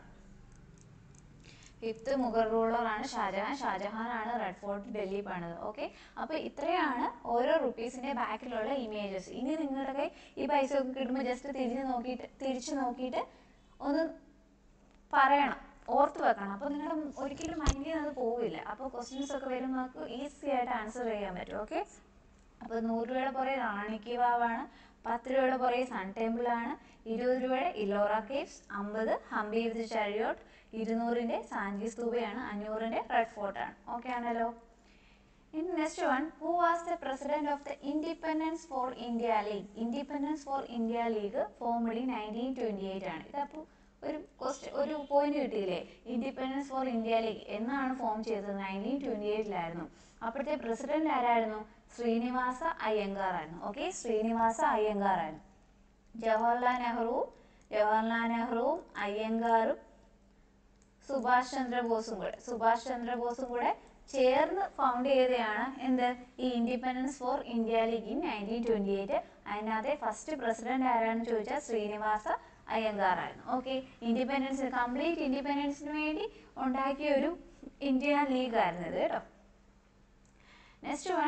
A: ഫിഫ്ത്ത് മുഗൾ റൂളറാണ് ഷാജഹാൻ ഷാജഹാനാണ് റെഡ് ഫോർട്ട് ഡൽഹി പണിത് ഓക്കെ അപ്പോൾ ഇത്രയാണ് ഓരോ റുപ്പീസിന്റെ ബാക്കിലുള്ള ഇമേജസ് ഇനി നിങ്ങളുടെ കൈ ഈ പൈസ ഒക്കെ കിട്ടുമ്പോൾ ജസ്റ്റ് തിരിഞ്ഞ് നോക്കിയിട്ട് തിരിച്ചു നോക്കിയിട്ട് ഒന്ന് പറയണം ഓർത്ത് വെക്കണം അപ്പോൾ നിങ്ങളുടെ ഒരിക്കലും മൈൻഡിൽ നിന്ന് അത് പോവില്ല അപ്പോൾ ക്വസ്റ്റ്യൻസ് ഒക്കെ വരുമ്പോൾ നമുക്ക് ഈസി ആയിട്ട് ആൻസർ ചെയ്യാൻ പറ്റും ഓക്കെ അപ്പോൾ നൂറ് രൂപയുടെ പുറകെ റാണിക്കി വാവാണ് പത്ത് രൂപയുടെ പുറകെ സൺ ടെമ്പിൾ ആണ് ഇരുപത് രൂപയുടെ ഇലോറ കേവ്സ് അമ്പത് ഹംപി വിത്ത് ചരിയോട്ട് ഇരുന്നൂറിൻ്റെ സാഞ്ചി സ്തൂബയാണ് അഞ്ഞൂറിൻ്റെ റെഡ് ഫോർട്ട് ആണ് ഓക്കെ ആണല്ലോ ഇനി next one who was the president of the independence for India league independence for India league formerly nineteen twenty eight ആണ് ഇതപ്പോൾ ഒരു ക്വസ്റ്റ്യൻ ഒരു പോയിന്റ് കിട്ടിയില്ലേ ഇൻഡിപെൻഡൻസ് ഫോർ ഇന്ത്യ ലീഗ് എന്നാണ് ഫോം ചെയ്തത് നയൻറ്റീൻ ട്വൻറ്റി എയ്റ്റിലായിരുന്നു അപ്പോഴത്തെ പ്രസിഡന്റ് ആരായിരുന്നു ശ്രീനിവാസ അയ്യങ്കാർ ആയിരുന്നു ഓക്കെ ശ്രീനിവാസ അയ്യങ്കാർ ആയിരുന്നു ജവഹർലാൽ നെഹ്റു ജവഹർലാൽ നെഹ്റുവും അയ്യങ്കാറും സുഭാഷ് ചന്ദ്രബോസും കൂടെ സുഭാഷ് ചന്ദ്രബോസും കൂടെ ചേർന്ന് ഫൗണ്ട് ചെയ്തതാണ് എന്ത് ഈ independence for India league in nineteen twenty eight അതിനകത്തെ ഫസ്റ്റ് പ്രസിഡന്റ് ആരാണെന്ന് ചോദിച്ചാൽ ശ്രീനിവാസ അയ്യങ്കാർ ആയിരുന്നു ഓക്കെ ഇൻഡിപെൻഡൻസ് കംപ്ലീറ്റ് ഇൻഡിപെൻഡൻസിന് വേണ്ടി ഉണ്ടാക്കിയ ഒരു ഇന്ത്യ ലീഗ് ആയിരുന്നു ഇത് കേട്ടോ next one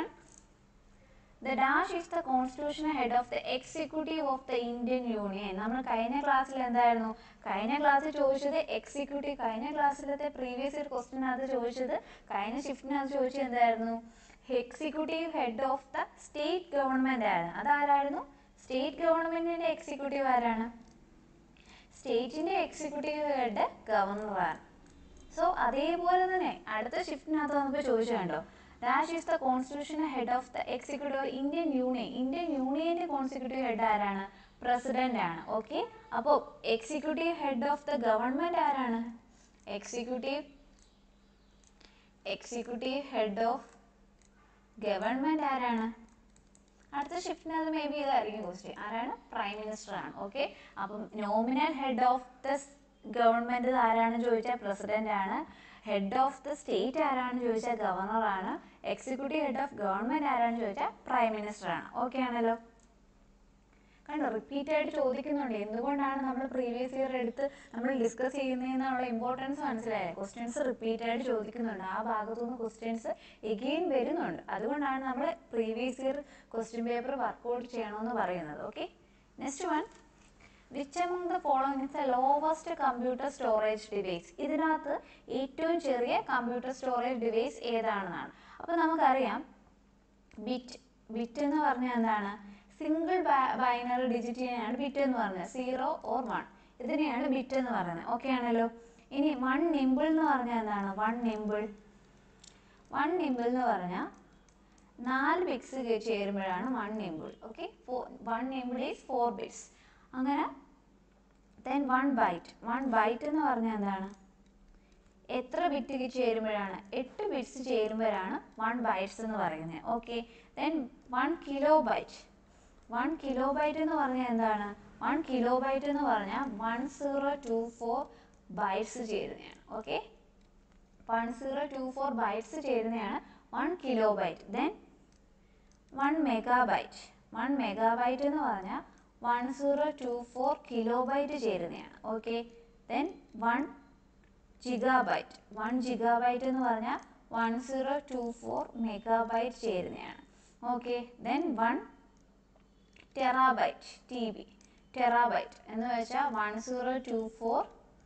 A: the dash is the constitutional head of the executive of the Indian union നമ്മൾ കഴിഞ്ഞ ക്ലാസ്സിൽ എന്തായിരുന്നു കഴിഞ്ഞ ക്ലാസ്സിൽ ചോദിച്ചത് എക്സിക്യൂട്ടീവ് കഴിഞ്ഞ ക്ലാസ്സിലത്തെ പ്രീവിയസ് ഇയർ ക്വസ്റ്റിനകത്ത് ചോദിച്ചത് കഴിഞ്ഞ ഷിഫ്റ്റിനകത്ത് ചോദിച്ചത് എന്തായിരുന്നു executive head of the state government ആണ് അതാരായിരുന്നു സ്റ്റേറ്റ് ഗവൺമെന്റിന്റെ എക്സിക്യൂട്ടീവ് ആരാണ് സ്റ്റേറ്റിന്റെ എക്സിക്യൂട്ടീവ് ഹെഡ് ഗവർണറാണ് സോ അതേപോലെ തന്നെ അടുത്ത ഷിഫ്റ്റിനകത്ത് നമുക്ക് ചോദിച്ചു കണ്ടോ dash is the constitutional head of the executive Indian union Indian യൂണിയന്റെ കോൺസ്റ്റിറ്റ്യൂട്ടീവ് ഹെഡ് ആരാണ് പ്രസിഡന്റ് ആണ് ഓക്കെ അപ്പോൾ executive head of the government ആരാണ് executive executive head of government ആരാണ് അടുത്ത ഷിഫ്റ്റിനകത്ത് മേ ബി ഇതായിരിക്കും ക്വസ്റ്റ്യൻ ആരാണ് പ്രൈം മിനിസ്റ്റർ ആണ് ഓക്കെ അപ്പം nominal head of the government ആരാണെന്ന് ചോദിച്ചാൽ പ്രസിഡന്റ് ആണ് ഹെഡ് ഓഫ് ദ സ്റ്റേറ്റ് ആരാണെന്ന് ചോദിച്ചാൽ ഗവർണർ ആണ് എക്സിക്യൂട്ടീവ് ഹെഡ് ഓഫ് ഗവൺമെന്റ് ആരാണെന്ന് ചോദിച്ചാൽ പ്രൈം മിനിസ്റ്റർ ആണ് ഓക്കെ ആണല്ലോ കണ്ടോ റിപ്പീറ്റ് ആയിട്ട് ചോദിക്കുന്നുണ്ട് എന്തുകൊണ്ടാണ് നമ്മൾ പ്രീവിയസ് ഇയർ എടുത്ത് നമ്മൾ ഡിസ്കസ് ചെയ്യുന്നതിനുള്ള ഇമ്പോർട്ടൻസ് മനസ്സിലായത് ക്വസ്റ്റ്യൻസ് റിപ്പീറ്റ് ആയിട്ട് ചോദിക്കുന്നുണ്ട് ആ ഭാഗത്തു നിന്ന് ക്വസ്റ്റ്യൻസ് എഗെയിൻ വരുന്നുണ്ട് അതുകൊണ്ടാണ് നമ്മൾ previous year question paper work out ചെയ്യണമെന്ന് പറയുന്നത് okay next one which among the following is a lowest computer storage device ഇതിനകത്ത് ഏറ്റവും ചെറിയ കമ്പ്യൂട്ടർ സ്റ്റോറേജ് ഡിവൈസ് ഏതാണെന്നാണ് അപ്പോൾ നമുക്കറിയാം ബിറ്റ് ബിറ്റ് എന്ന് പറഞ്ഞാൽ എന്താണ് സിംഗിൾ ബൈനറി ഡിജിറ്റിനെയാണ് ബിറ്റ് എന്ന് പറഞ്ഞത് സീറോ ഓർ വൺ ഇതിനെയാണ് ബിറ്റ് എന്ന് പറയുന്നത് ഓക്കെ ആണല്ലോ ഇനി വൺ നിമ്പിൾ എന്ന് പറഞ്ഞാൽ എന്താണ് വൺ നിമ്പിൾ വൺ നിമ്പിൾ എന്ന് പറഞ്ഞാൽ നാല് ബിറ്റ്സ് ചേരുമ്പോഴാണ് one nibble okay four one nibble is four bits അങ്ങനെ then one byte one byte എന്ന് പറഞ്ഞാൽ എന്താണ് എത്ര ബിറ്റ് ചേരുമ്പോഴാണ് എട്ട് ബിറ്റ്സ് ചേരുമ്പോഴാണ് വൺ ബൈറ്റ്സ് എന്ന് പറയുന്നത് okay then one kilobyte one kilobyte എന്ന് പറഞ്ഞാൽ എന്താണ് വൺ കിലോ ബൈറ്റ് എന്ന് പറഞ്ഞാൽ one zero two four bytes ചേരുന്നതാണ് okay one zero two four bytes ചേരുന്നതാണ് one kilobyte then one megabyte one megabyte എന്ന് പറഞ്ഞാൽ one zero two four kilobyte ചേരുന്നതാണ് okay then one gigabyte one gigabyte എന്ന് പറഞ്ഞാൽ one zero two four megabyte ചേരുന്നതാണ് okay then one terabyte T B terabyte എന്ന് വെച്ചാൽ one zero two four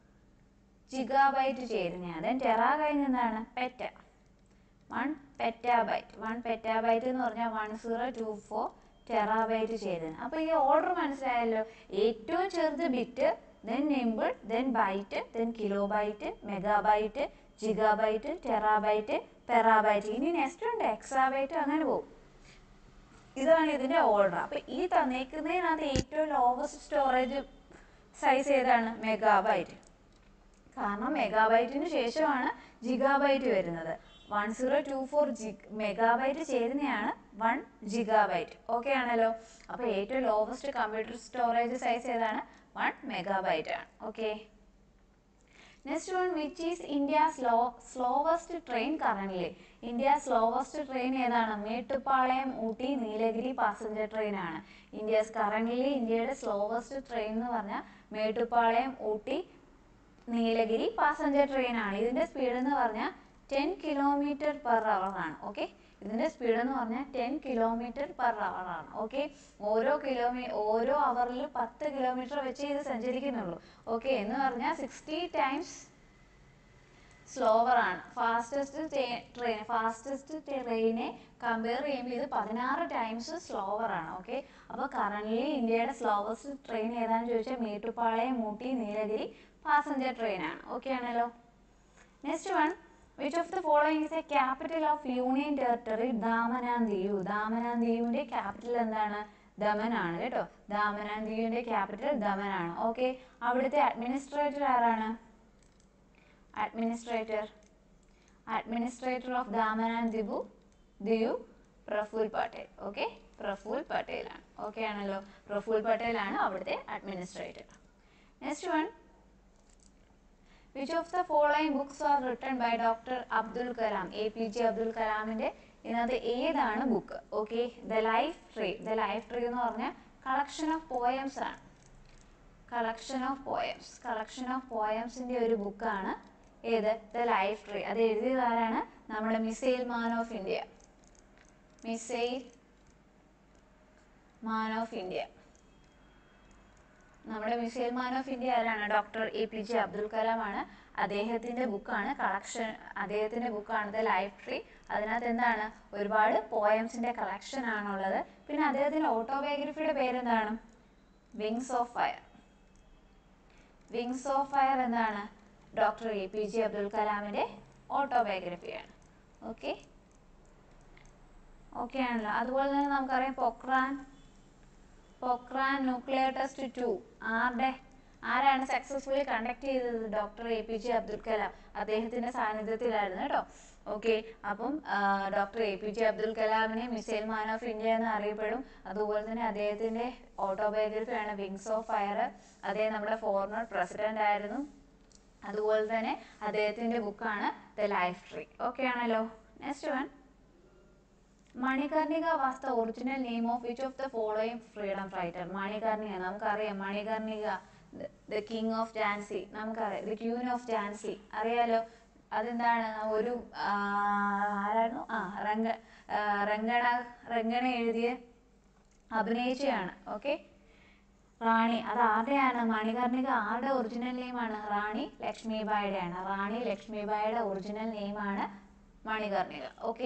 A: gigabyte ചേരുന്നതാണ് then tera കഴിഞ്ഞ് എന്താണ് peta one petabyte one petabyte എന്ന് പറഞ്ഞാൽ one zero two four terabyte ചേരുന്നത് അപ്പോൾ ഈ ഓർഡർ മനസ്സിലായല്ലോ ഏറ്റവും ചെറുത് bit then nibble then byte then kilobyte megabyte gigabyte terabyte petabyte ഇനി നെക്സ്റ്റ് ഉണ്ട് എക്സാബൈറ്റ് അങ്ങനെ പോകും ഇതാണ് ഇതിന്റെ ഓർഡർ അപ്പൊ ഈ തന്നേക്കുന്നതിനകത്ത് ഏറ്റവും ലോവസ്റ്റ് സ്റ്റോറേജ് സൈസ് ഏതാണ് മെഗാബൈറ്റ് കാരണം മെഗാബൈറ്റിന് ശേഷമാണ് ജിഗാബൈറ്റ് വരുന്നത് one zero two four G megabyte ചേരുന്നതാണ് വൺ ജിഗാബൈറ്റ് ഓക്കെ ആണല്ലോ അപ്പോൾ ഏറ്റവും ലോവസ്റ്റ് കമ്പ്യൂട്ടർ സ്റ്റോറേജ് സൈസ് ഏതാണ് വൺ മെഗാബൈറ്റ് ആണ് okay next one which is India slow slowest train current India slowest train ഏതാണ് മേട്ടുപ്പാളയം ഊട്ടി നീലഗിരി പാസഞ്ചർ ട്രെയിൻ ആണ് India current ഇന്ത്യയുടെ slowest train എന്ന് പറഞ്ഞാൽ മേട്ടുപ്പാളയം ഊട്ടി നീലഗിരി പാസഞ്ചർ ട്രെയിൻ ആണ് ഇതിന്റെ സ്പീഡ് എന്ന് പറഞ്ഞാൽ ടെൻ കിലോമീറ്റർ പെർ അവർ ആണ് ഓക്കെ ഇതിന്റെ സ്പീഡ് എന്ന് പറഞ്ഞാൽ ടെൻ കിലോമീറ്റർ പെർ അവർ ആണ് ഓക്കെ ഓരോ കിലോമീ ഓരോ അവറിൽ പത്ത് കിലോമീറ്റർ വെച്ച് ഇത് സഞ്ചരിക്കുന്നുള്ളൂ ഓക്കെ എന്ന് പറഞ്ഞാൽ സിക്സ്റ്റി ടൈംസ് സ്ലോവർ ആണ് ഫാസ്റ്റസ്റ്റ് ട്രെയിൻ ഫാസ്റ്റസ്റ്റ് ട്രെയിനെ കമ്പയർ ചെയ്യുമ്പോൾ ഇത് പതിനാറ് ടൈംസ് സ്ലോവർ ആണ് ഓക്കെ അപ്പോൾ കറൻ്റ്ലി ഇന്ത്യയുടെ സ്ലോവസ്റ്റ് ട്രെയിൻ ഏതാണെന്ന് ചോദിച്ചാൽ മേട്ടുപ്പാളയം ഊട്ടി നീലഗിരി പാസഞ്ചർ ട്രെയിൻ ആണ് ഓക്കെ ആണല്ലോ next one which of the following is A capital of union territory ദാമനാന്തിയു ദാമനാന്തിയുവിന്റെ capital എന്താണ് ദമൻ ആണ് കേട്ടോ ദാമനാന്തിയുവിന്റെ ക്യാപിറ്റൽ ദമൻ ആണ് ഓക്കെ അവിടുത്തെ അഡ്മിനിസ്ട്രേറ്റർ ആരാണ് അഡ്മിനിസ്ട്രേറ്റർ അഡ്മിനിസ്ട്രേറ്റർ ഓഫ് ദാമനാന്ത് ദിബു ദിയു പ്രഫുൽ പട്ടേൽ ഓക്കെ പ്രഫുൽ പട്ടേൽ ആണ് ഓക്കെ ആണല്ലോ പ്രഫുൽ പട്ടേൽ ആണ് അവിടുത്തെ administrator next one which of the following books are written by doctor Abdul Kalam A P J Abdul കലാമിന്റെ ഇതിനകത്ത് ഏതാണ് book okay the life tree the life tree എന്ന് പറഞ്ഞാൽ കളക്ഷൻ ഓഫ് പോയംസ് ആണ് collection of poems collection of പോയംസിന്റെ ഒരു ബുക്കാണ് ഏത് ദ ലൈഫ് ട്രീ അത് എഴുതിയത് ആരാണ് നമ്മുടെ missile man of India missile man of India നമ്മുടെ മിസൈൽ മാൻ ഓഫ് ഇന്ത്യ ആരാണ് doctor A P J Abdul Kalam ആണ് അദ്ദേഹത്തിന്റെ ബുക്കാണ് കളക്ഷൻ അദ്ദേഹത്തിന്റെ ബുക്കാണ് ദ ലൈഫ് ട്രീ അതിനകത്ത് എന്താണ് ഒരുപാട് പോയംസിന്റെ കളക്ഷൻ ആണുള്ളത് പിന്നെ അദ്ദേഹത്തിന്റെ ഓട്ടോബയോഗ്രഫിയുടെ പേരെന്താണ് wings of fire wings of fire എന്താണ് doctor A P J Abdul കലാമിന്റെ ഓട്ടോബയോഗ്രഫിയാണ് ഓക്കെ ഓക്കെ ആണല്ലോ അതുപോലെ തന്നെ നമുക്കറിയാം Pokhran Pokhran nuclear test two ആരുടെ ആരാണ് സക്സസ്ഫുള്ളി കണ്ടക്ട് ചെയ്തത് doctor A P J Abdul Kalam അദ്ദേഹത്തിന്റെ സാന്നിധ്യത്തിലായിരുന്നു കേട്ടോ ഓക്കെ അപ്പം doctor A P J Abdul കലാമിനെ മിസൈൽ മാൻ ഓഫ് ഇന്ത്യ എന്ന് അറിയപ്പെടും അതുപോലെ തന്നെ അദ്ദേഹത്തിന്റെ ഓട്ടോബയോഗ്രഫിയാണ് വിങ്സ് ഓഫ് ഫയർ അദ്ദേഹം നമ്മുടെ ഫോർമർ പ്രസിഡന്റ് ആയിരുന്നു അതുപോലെ തന്നെ അദ്ദേഹത്തിന്റെ ബുക്കാണ് ദ ലൈഫ് ട്രീ ഓക്കെ ആണല്ലോ next one Manikarnika was the original name of which of the following freedom fighter Manikarnika നമുക്കറിയാം Manikarnika the king of Jhansi നമുക്കറിയാം ദ ക്യൂൻ ഓഫ് ജാൻസി അറിയാലോ അതെന്താണ് ഒരു ആ, ആരായിരുന്നു ആ രംഗ ആ, രംഗണ രംഗണ എഴുതിയ അഭിനയിച്ചയാണ് ഓക്കെ റാണി അത് ആരുടെയാണ് മണികർണിക ആരുടെ ഒറിജിനൽ നെയിമാണ് റാണി ലക്ഷ്മിബായിയുടെയാണ് റാണി ലക്ഷ്മിബായിയുടെ ഒറിജിനൽ നെയിമാണ് Manikarnika okay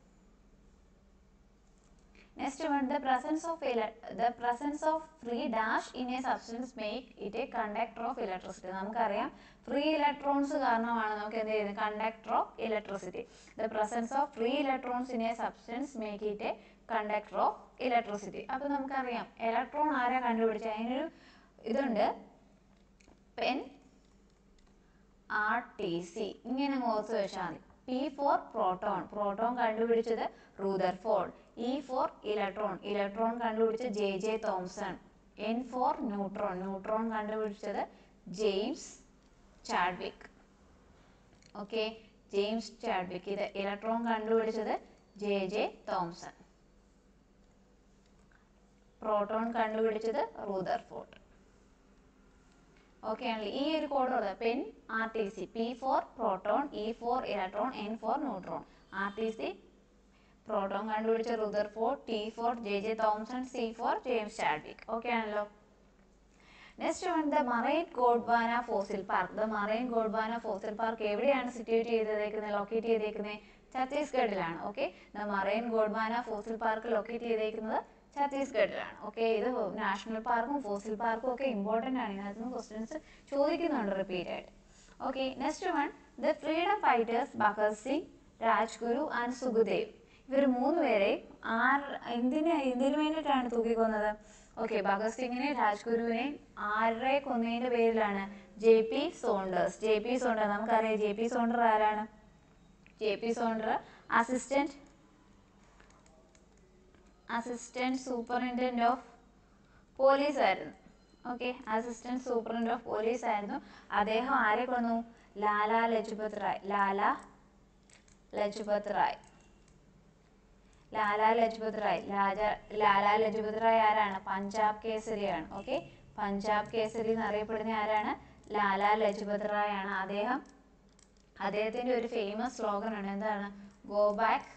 A: next one the presence of the presence of free dash in a substance make it a conductor of electricity നമുക്കറിയാം ഫ്രീ ഇലക്ട്രോൺസ് കാരണമാണ് നമുക്ക് എന്ത് ചെയ്യുന്നത് conductor of electricity the presence of free electrons in a substance make it a conductor of electricity അപ്പൊ നമുക്കറിയാം electron ആരാ കണ്ടുപിടിച്ചത് അതിനൊരു ഇതുണ്ട് പെൻ ആർ ടി സി ഇങ്ങനെ ഓർത്ത് വെച്ചാൽ മതി പി ഫോർ പ്രോട്ടോൺ പ്രോട്ടോൺ കണ്ടുപിടിച്ചത് Rutherford E for electron electron കണ്ടുപിടിച്ച J J Thomson N for neutron neutron കണ്ടുപിടിച്ചത് James Chadwick okay James Chadwick ഇത് ഇലക്ട്രോൺ കണ്ടുപിടിച്ചത് ജെ ജെ തോംസൺ പ്രോട്ടോൺ കണ്ടുപിടിച്ചത് റൂദർഫോർഡ് ഓക്കെ ആണല്ലോ ഈ ഒരു കോഡ് ഉള്ളത് pen R T C P for proton E for electron N for neutron R T C proton കണ്ടുപിടിച്ച Rutherford T for J J Thomson C for James Chadwick okay ആണല്ലോ next one the marine Gondwana fossil park the marine Gondwana fossil park എവിടെയാണ് situate ചെയ്തേക്കുന്നത് locate ചെയ്തേക്കുന്നത് ഛത്തീസ്ഗഡിലാണ് okay the marine Gondwana fossil park locate ചെയ്തേക്കുന്നത് ഛത്തീസ്ഗഡിലാണ് okay ഇത് national പാർക്കും fossil പാർക്കും ഒക്കെ ഇമ്പോർട്ടൻ്റ് ആണ് ഇതിനകത്ത് നിന്ന് ക്വസ്റ്റ്യൻസ് ചോദിക്കുന്നുണ്ട് റിപ്പീറ്റ് ആയിട്ട് okay next one the freedom fighters Bhagat Singh Rajguru and Sukhdev ഇവർ മൂന്ന് പേരെ ആർ എന്തിന് എന്തിനു വേണ്ടിയിട്ടാണ് തൂക്കിക്കൊന്നത് ഓക്കെ ഭഗത് സിംഗിനെ രാജ്ഗുരുവിനെ ആരുടെ കൊന്നതിന്റെ പേരിലാണ് J P Saunders J P Saunder നമുക്കറിയാം ജെ പി സോണ്ടർ ആരാണ് J P Saunder assistant assistant superintendent of police ആയിരുന്നു okay assistant superintendent of police ആയിരുന്നു അദ്ദേഹം ആരെ കൊന്നു ലാല ലജ്പത് റായ് ലാല ലജ്പത് റായ് ലാല ലജ്പത് റായ് രാജ ലാല ലജ്പത് റായ് ആരാണ് പഞ്ചാബ് കേസരിയാണ് ഓക്കെ പഞ്ചാബ് കേസരി എന്നറിയപ്പെടുന്ന ആരാണ് ലാല ലജ്പത് റായ് ആണ് അദ്ദേഹം അദ്ദേഹത്തിന്റെ ഒരു ഫേമസ് സ്ലോഗൻ ആണ് എന്താണ് go back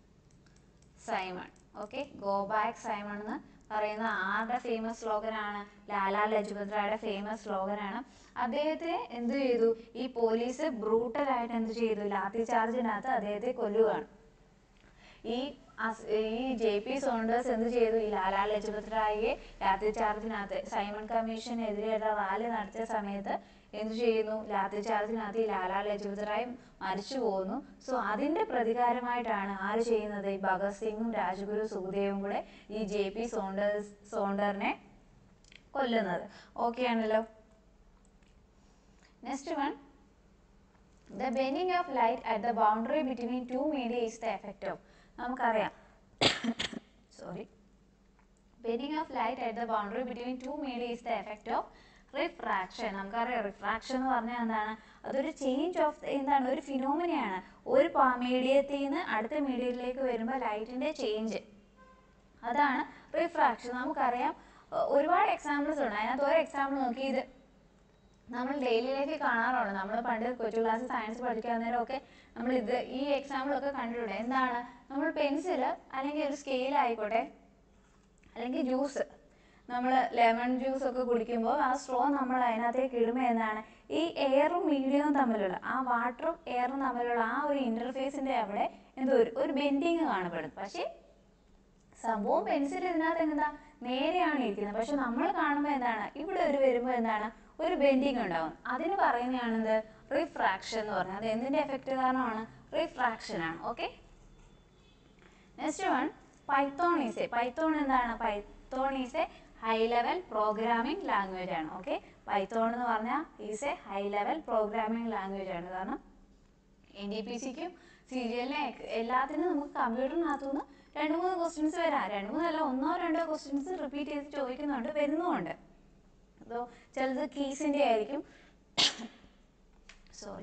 A: Simon okay go back Simon എന്ന് പറയുന്ന ആരുടെ ഫേമസ് സ്ലോഗനാണ് ലാലാ ലജ്പത് റായുടെ ഫേമസ് സ്ലോഗനാണ് അദ്ദേഹത്തെ എന്ത് ചെയ്തു ഈ പോലീസ് ബ്രൂട്ടലായിട്ട് എന്ത് ചെയ്തു ലാത്തി ചാർജിനകത്ത് അദ്ദേഹത്തെ കൊല്ലുകയാണ് ഈ അസ്- ഈ ജെ പി സോണ്ടേഴ്സ് എന്ത് ചെയ്തു ഈ ലാലാ ലജ്പത് റായിയെ ലാത്തി ചാർജിനകത്ത് സൈമൺ കമ്മീഷനെതിരെയുള്ള റാലി നടത്തിയ സമയത്ത് എന്ത് ചെയ്യുന്നു ലാത്തി ചാർജിനകത്ത് ഈ ലാലാ ലജ്പത് റായ് മരിച്ചു പോകുന്നു സോ അതിന്റെ പ്രതികാരമായിട്ടാണ് ആര് ചെയ്യുന്നത് ഈ ഭഗത് സിംഗും രാജ്ഗുരു സുഖദേവും കൂടെ ഈ ജെ പി സോണ്ടേഴ്സ് സോണ്ടറിനെ കൊല്ലുന്നത് ഓക്കെ ആണല്ലോ next one the bending of light at the boundary between two media is the effect of നമുക്കറിയാം sorry bending of light at the boundary between two media is the effect of refraction നമുക്കറിയാം refraction എന്ന് പറഞ്ഞാൽ എന്താണ് അതൊരു change of എന്താണ് ഒരു ഫിനോമിനയാണ് ഒരു മീഡിയത്തിൽ നിന്ന് അടുത്ത മീഡിയത്തിലേക്ക് വരുമ്പോൾ ലൈറ്റിന്റെ ചേഞ്ച് അതാണ് റിഫ്രാക്ഷൻ നമുക്കറിയാം ഒ- ഒരുപാട് എക്സാമ്പിൾസ് ഉണ്ട് അതിനകത്ത് ഒരു എക്സാമ്പിൾ നോക്കി ഇത് നമ്മൾ ഡെയിലി ലൈഫിൽ കാണാറുണ്ട് നമ്മൾ പണ്ട് കൊച്ചു ക്ലാസ് സയൻസ് പഠിക്കാൻ നേരം ഒക്കെ നമ്മൾ ഇത് ഈ എക്സാമ്പിളൊക്കെ കണ്ടിട്ടുണ്ട് എന്താണ് നമ്മൾ പെൻസിൽ അല്ലെങ്കിൽ ഒരു സ്കെയിൽ ആയിക്കോട്ടെ അല്ലെങ്കിൽ ജ്യൂസ് നമ്മൾ ലെമൺ ജ്യൂസ് ഒക്കെ കുടിക്കുമ്പോൾ ആ സ്ട്രോ നമ്മൾ അതിനകത്തേക്ക് ഇടുമ്പോൾ എന്താണ് ഈ എയറും മീഡിയവും തമ്മിലുള്ള ആ വാട്ടറും എയറും തമ്മിലുള്ള ആ ഒരു ഇന്റർഫേസിന്റെ അവിടെ എന്തോ ഒരു ഒരു ബെൻഡിങ് കാണപ്പെടും പക്ഷേ സംഭവം പെൻസിൽ ഇതിനകത്ത് എന്താ നേരെയാണ് ഇരിക്കുന്നത് പക്ഷെ നമ്മൾ കാണുമ്പോൾ എന്താണ് ഇവിടെ ഒരു വരുമ്പോൾ എന്താണ് ഒരു ബെൻഡിങ് ഉണ്ടാവും അതിന് പറയുന്നതാണെന്ത് റിഫ്രാക്ഷൻ എന്ന് പറഞ്ഞാൽ അത് എന്തിന്റെ എഫക്റ്റ് കാരണമാണ് റിഫ്രാക്ഷൻ ആണ് okay next one Python is a Python എന്താണ് Python is a high level programming language ആണ് ഓക്കെ പൈത്തോൺ എന്ന് പറഞ്ഞാൽ is a high level programming language ആണ് കാരണം എൻ ഡി പി സിക്കും സീരിയലിനെ എല്ലാത്തിനും നമുക്ക് കമ്പ്യൂട്ടറിനകത്തുനിന്ന് രണ്ട് മൂന്ന് ക്വസ്റ്റ്യൻസ് വരാം രണ്ട് മൂന്നല്ല ഒന്നോ രണ്ടോ ക്വസ്റ്റ്യൻസ് റിപ്പീറ്റ് ചെയ്ത് ചോദിക്കുന്നുണ്ട് വരുന്നുമുണ്ട് അതോ ചിലത് കീസിൻ്റെ ആയിരിക്കും സോറി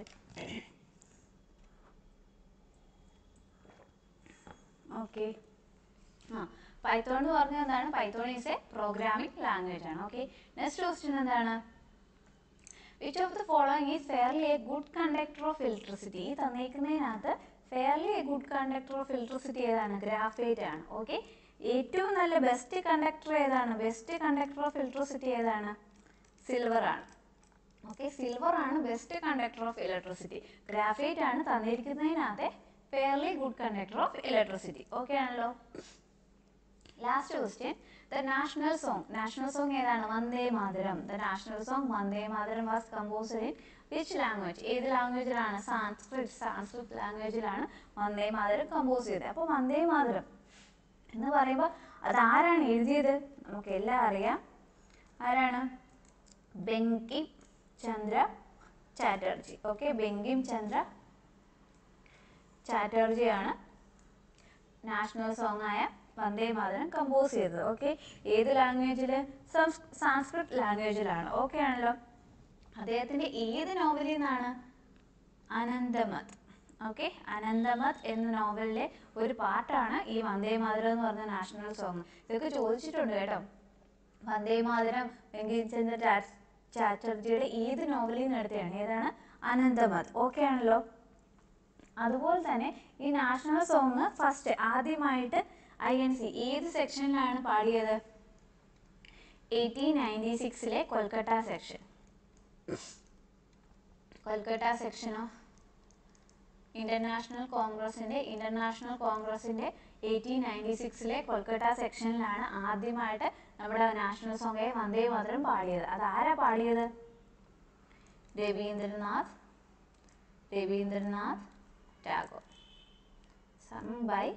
A: ഓക്കെ ആ പൈത്തോൺ എന്ന് പറഞ്ഞാൽ എന്താണ് Python is a programming language ആണ് ഓക്കെ നെക്സ്റ്റ് ക്വസ്റ്റ്യൻ എന്താണ് which of the following is fairly a good conductor of electricity ഈ തന്നേക്കുന്നതിനകത്ത് fairly a good conductor of electricity ഏതാണ് ഗ്രാഫൈറ്റ് ആണ് ഓക്കെ ഏറ്റവും നല്ല ബെസ്റ്റ് കണ്ടക്ടർ ഏതാണ് ബെസ്റ്റ് കണ്ടക്ടർ ഓഫ് ഇലക്ട്രിസിറ്റി ഏതാണ് സിൽവർ ആണ് ഓക്കെ സിൽവർ ആണ് best conductor of electricity graphite ആണ് തന്നിരിക്കുന്നതിനകത്തെ fairly good conductor of electricity okay ആണല്ലോ last question the national song national song ഏതാണ് Vande Mataram the national song Vande Mataram was composed in which language ഏത് ലാംഗ്വേജിലാണ് സാൻസ്ക്രിറ്റ് സാൻസ്ക്രിറ്റ് ലാംഗ്വേജിലാണ് വന്ദേ മാതരം കമ്പോസ് ചെയ്തത് അപ്പോൾ വന്ദേ മാതരം എന്ന് പറയുമ്പോൾ അത് ആരാണ് എഴുതിയത് നമുക്ക് എല്ലാം അറിയാം ആരാണ് ബെങ്കിം ചന്ദ്ര ചാറ്റർജി ഓക്കെ ബെങ്കിം ചന്ദ്ര ചാറ്റർജിയാണ് നാഷണൽ സോങ് ആയ വന്ദേ മാതരം കമ്പോസ് ചെയ്തത് ഓക്കെ ഏത് ലാംഗ്വേജിൽ സാംസ്കൃത് ലാംഗ്വേജിലാണ് ഓക്കെ ആണല്ലോ അദ്ദേഹത്തിൻ്റെ ഏത് നോവലിൽ നിന്നാണ് അനന്തമത് ഓക്കെ അനന്തമത് എന്ന നോവലിലെ ഒരു പാർട്ടാണ് ഈ വന്ദേ മാതരം എന്ന് പറഞ്ഞ നാഷണൽ സോങ് ഇതൊക്കെ ചോദിച്ചിട്ടുണ്ട് കേട്ടോ വന്ദേ മാതരം ബങ്കിംചന്ദ്ര ചാ- ചാറ്റർജിയുടെ ഏത് നോവലിൽ നിന്ന് എടുത്തതാണ് ഏതാണ് അനന്തമത് ഓക്കെ ആണല്ലോ അതുപോലെ തന്നെ ഈ നാഷണൽ സോങ് ഫസ്റ്റ് ആദ്യമായിട്ട് ഐ എൻ സി ഏത് സെക്ഷനിലാണ് പാടിയത് എയ്റ്റീൻ നയൻറ്റി സിക്സിലെ Kolkata section Kolkata section of international കോൺഗ്രസിന്റെ ഇന്റർനാഷണൽ കോൺഗ്രസിന്റെ എയ്റ്റീൻ നയൻറ്റി സിക്സിലെ കൊൽക്കത്ത സെക്ഷനിലാണ് ആദ്യമായിട്ട് നമ്മുടെ നാഷണൽ സോങ്ങായ വന്ദേ മാതരം പാടിയത് അത് ആരാ പാടിയത് രവീന്ദ്രനാഥ് രവീന്ദ്രനാഥ് ടാഗോർ സം ബൈ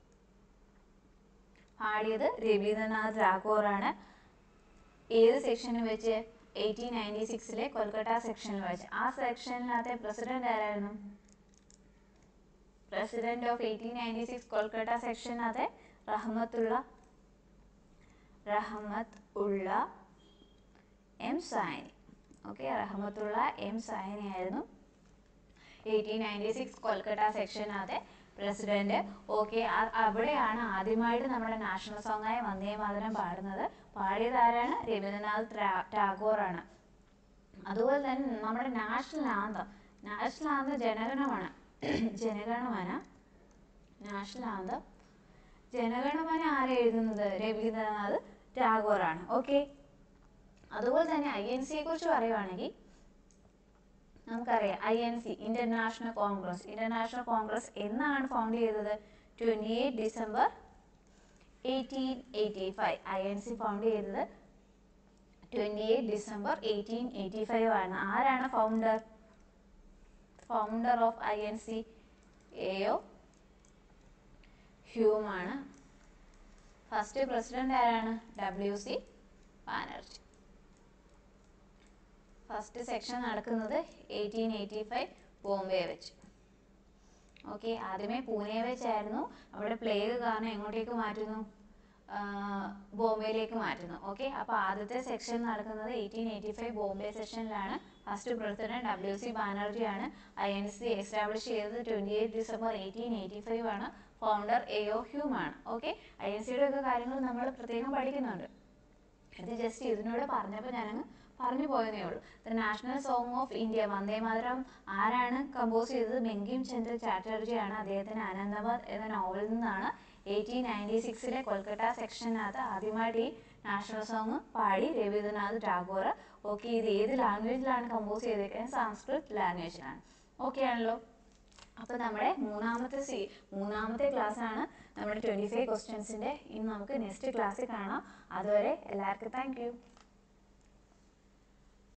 A: പാടിയത് രവീന്ദ്രനാഥ് ടാഗോറാണ് ഏത് സെക്ഷനിൽ വെച്ച് എയ്റ്റീൻ നയൻറ്റി സിക്സിലെ കൊൽക്കത്ത സെക്ഷനിൽ വെച്ച് ആ സെക്ഷനിനകത്തെ പ്രസിഡന്റ് ആരായിരുന്നു president of eighteen ninety six Kolkata സെക്ഷനകത്തെ Rahmatullah Rahmatullah M Sayani okay Rahmatullah M Sayani ആയിരുന്നു എയ്റ്റീൻ നയൻറ്റി സിക്സ് കൊൽക്കത്ത സെക്ഷനകത്തെ പ്രസിഡന്റ് ഓക്കെ അവിടെയാണ് ആദ്യമായിട്ട് നമ്മുടെ നാഷണൽ സോങ്ങായ വന്ദേ മാതരം പാടുന്നത് പാടിയത് ആരാണ് രവീന്ദ്രനാഥ് ടാ- ടാഗോറാണ് അതുപോലെ തന്നെ നമ്മുടെ national anthem national anthem Jana Gana Mana Jana Gana Mana national anthem Jana Gana Mana ആരാ എഴുതുന്നത് രവീന്ദ്രനാഥ് ടാഗോറാണ് ഓക്കെ അതുപോലെ തന്നെ ഐ എൻ സിയെ കുറിച്ച് പറയുവാണെങ്കിൽ നമുക്കറിയാം I N C international Congress international Congress എന്നാണ് ഫൗണ്ട് ചെയ്തത് twenty eight December eighteen eighty five I N C found ചെയ്തത് twenty eight December eighteen eighty five ആണ് ആരാണ് founder founder of I N C A O ഹ്യൂമാണ് ഫസ്റ്റ് പ്രസിഡന്റ് ആരാണ് W C Banerjee first section നടക്കുന്നത് eighteen eighty five Bombay വെച്ച് okay ആദ്യമേ പൂനെ വെച്ചായിരുന്നു അവിടെ പ്ലേഗ് കാരണം എങ്ങോട്ടേക്ക് മാറ്റുന്നു ആ, ബോംബെയിലേക്ക് മാറ്റുന്നു ഓക്കെ അപ്പോൾ ആദ്യത്തെ സെക്ഷൻ നടക്കുന്നത് എയ്റ്റീൻ എയ്റ്റി ഫൈവ് ബോംബെ സെഷനിലാണ് ഫസ്റ്റ് പ്രസിഡന്റ് ഡബ്ല്യു സി ബാനർജിയാണ് ഐ എൻ സി എസ്റ്റാബ്ലിഷ് ചെയ്തത് twenty eight December eighteen eighty five ആണ് ഫൗണ്ടർ എയോ ഹ്യൂം ആണ് ഓക്കെ ഐ എൻ സിയുടെ ഒക്കെ കാര്യങ്ങൾ നമ്മൾ പ്രത്യേകം പഠിക്കുന്നുണ്ട് ഇത് ജസ്റ്റ് ഇതിനോട് പറഞ്ഞപ്പോൾ ഞാനങ്ങ് പറഞ്ഞു പോയതേ ഉള്ളൂ the national song of India Vande Mataram ആരാണ് കമ്പോസ് ചെയ്തത് ബങ്കിം ചന്ദ്ര ചാറ്റർജിയാണ് അദ്ദേഹത്തിന് അനന്തബാദ് എന്ന നോവലിൽ നിന്നാണ് എയ്റ്റീൻ നയൻറ്റി സിക്സിലെ കൊൽക്കത്ത സെക്ഷനകത്ത് ആദ്യമായിട്ട് ഈ നാഷണൽ സോങ് പാടി രവീന്ദ്രനാഥ് ടാഗോർ ഓക്കെ ഇത് ഏത് ലാംഗ്വേജിലാണ് കമ്പോസ് ചെയ്തേക്കുന്നത് സംസ്കൃത് ലാംഗ്വേജിലാണ് ഓക്കെ ആണല്ലോ അപ്പോൾ നമ്മുടെ മൂന്നാമത്തെ സി മൂന്നാമത്തെ class ആണ് നമ്മുടെ ട്വൻറ്റി ഫൈവ് ക്വസ്റ്റ്യൻസിൻ്റെ ഇനി നമുക്ക് നെക്സ്റ്റ് ക്ലാസ്സിൽ കാണാം അതുവരെ എല്ലാവർക്കും താങ്ക് യു